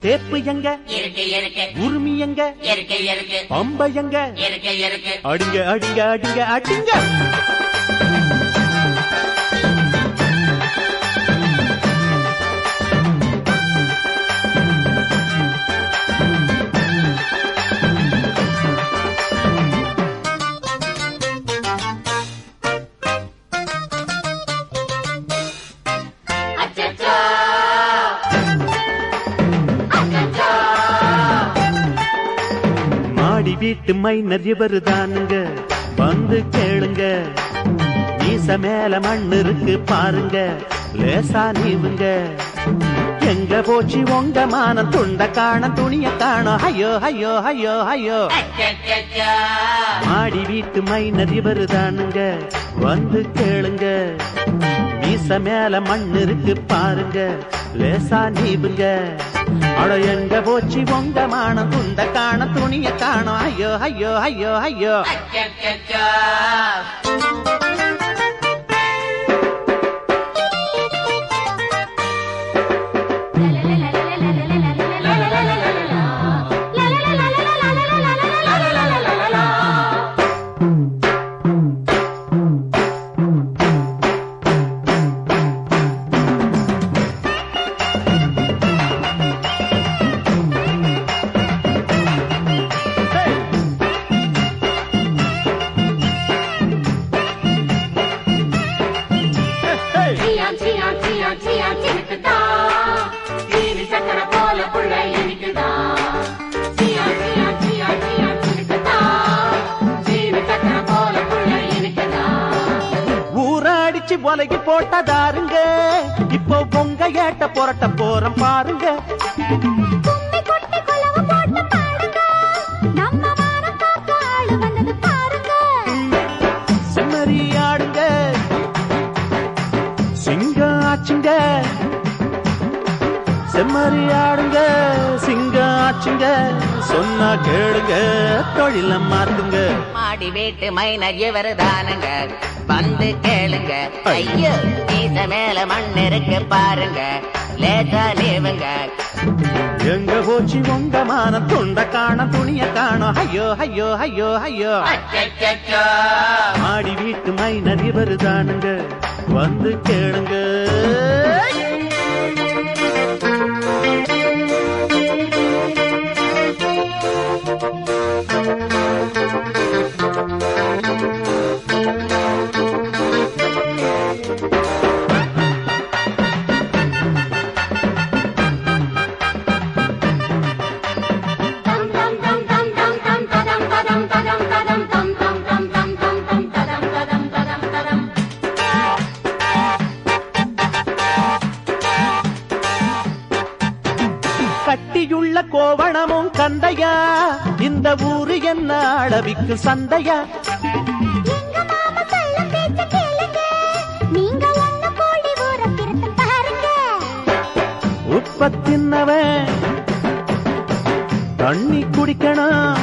தேப்பு எங்க இருக்கு இருக்கு உரிமை எங்க இருக்கு இருக்கு பம்பை எங்க இருக்கு இருக்கு அடிங்க அடிங்க அடிங்க அடிங்க அச்சச்சோ அச்சச்சோ மாடி வீட்டு மைனர் இவரு தானுங்க வந்து கேளுங்க மீச மேல மண் இருக்கு பாருங்க லேசா நீவுங்க எங்க போச்சு உங்க மானம் துண்ட காண துணிய காணோம் ஐயோ ஐயோ ஐயோ ஐயோ அச்சச்சோ மாடி வீட்டு மைனர் இவரு தானுங்க வந்து கேளுங்க மீச மேல மண் இருக்கு பாருங்க லேசா நீவுங்க அட எங்க போச்சு உங்க மானம் துண்ட காண துணிய காணோம் ஐயோ ஐயோ ஐயோ ஐயோ அச்சச்சோ சியான் சியான் சியான் சியான் சினுக்குதா சீனி சக்கரை போல புள்ள இனிக்குதா சியான் சியான் சியான் சியான் சினுக்குதா சீனி சக்கரை போல புள்ள இனிக்குதா ஊராடிச்சு ஒலகி போட்டதாருங்க இப்போ பொங்க ஏட்ட புரட்ட போறோம் பாருங்க கும்மி கொட்டி குலவ போட்டு பாடுங்க நம்ம வானம் காக்க ஆளு வந்தது பாருங்க செம்மறி ஆடுங்க சிங்கம் ஆச்சுங்க செம்மறி ஆடுங்க சிங்கம் ஆச்சுங்க சொன்னா கேளுங்க தொழில மாத்துங்க மாடி வீட்டு மைனர் இவரு தானுங்க வந்து கேளுங்க ஐயோ மீச மேல மண் இருக்கு பாருங்க லேட்டா நீவுங்க எங்க போச்சு உங்க மான துண்ட காண துணிய காணோம் ஐயோ ஐயோ ஐயோ ஐயோ அச்சச்சோ ஆடி வீட்டு மைனர் இவரு தானுங்க வந்து கேளுங்க தம் தம் தம் தம் தம் தம் ததம் ததம் ததம் ததம் தம் தம் தம் தம் தம் தம் ததம் ததம் ததம் ததம் கட்டியுள்ள கோவணமும் கந்தையா இந்த ஊரு என்ன அளவிக்கு சந்தையா எங்க மாமா சொல்ல பேச்ச கேளுங்க நீங்க ஒண்ணு கோடி ஊர திருத்த பாருங்க உப்ப தின்னவன் தண்ணி குடிக்கணும்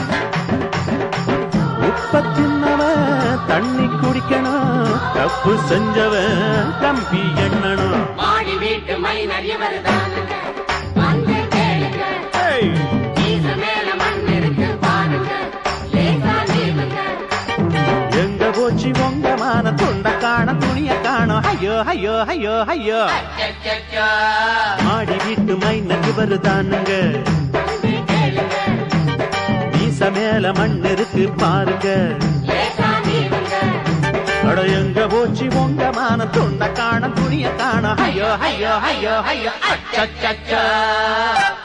உப்ப தின்னவன் தண்ணி குடிக்கணும் தப்பு செஞ்சவன் கம்பி எண்ணணும் மாடி வீட்டு மைனர் இவரு தானுங்க வந்து கேளுங்க ஏய்! மீச மேல மண் இருக்கு பாருங்க லேட்டா நீவுங்க எங்க போச்சு உங்க மான துண்ட காண துணிய காணோம் ஐயோ ஐயோ ஐயோ ஐயோ அச்சச்சோ மாடி வீட்டு மைனர் இவரு தானுங்க வந்து கேளுங்க மீச மேல மண் இருக்கு பாருங்க லேட்டா நீவுங்க அட எங்க போச்சு உங்க மான துண்ட காண துணிய காணோம் ஐயோ ஐயோ ஐயோ ஐயோ அச்சச்சோ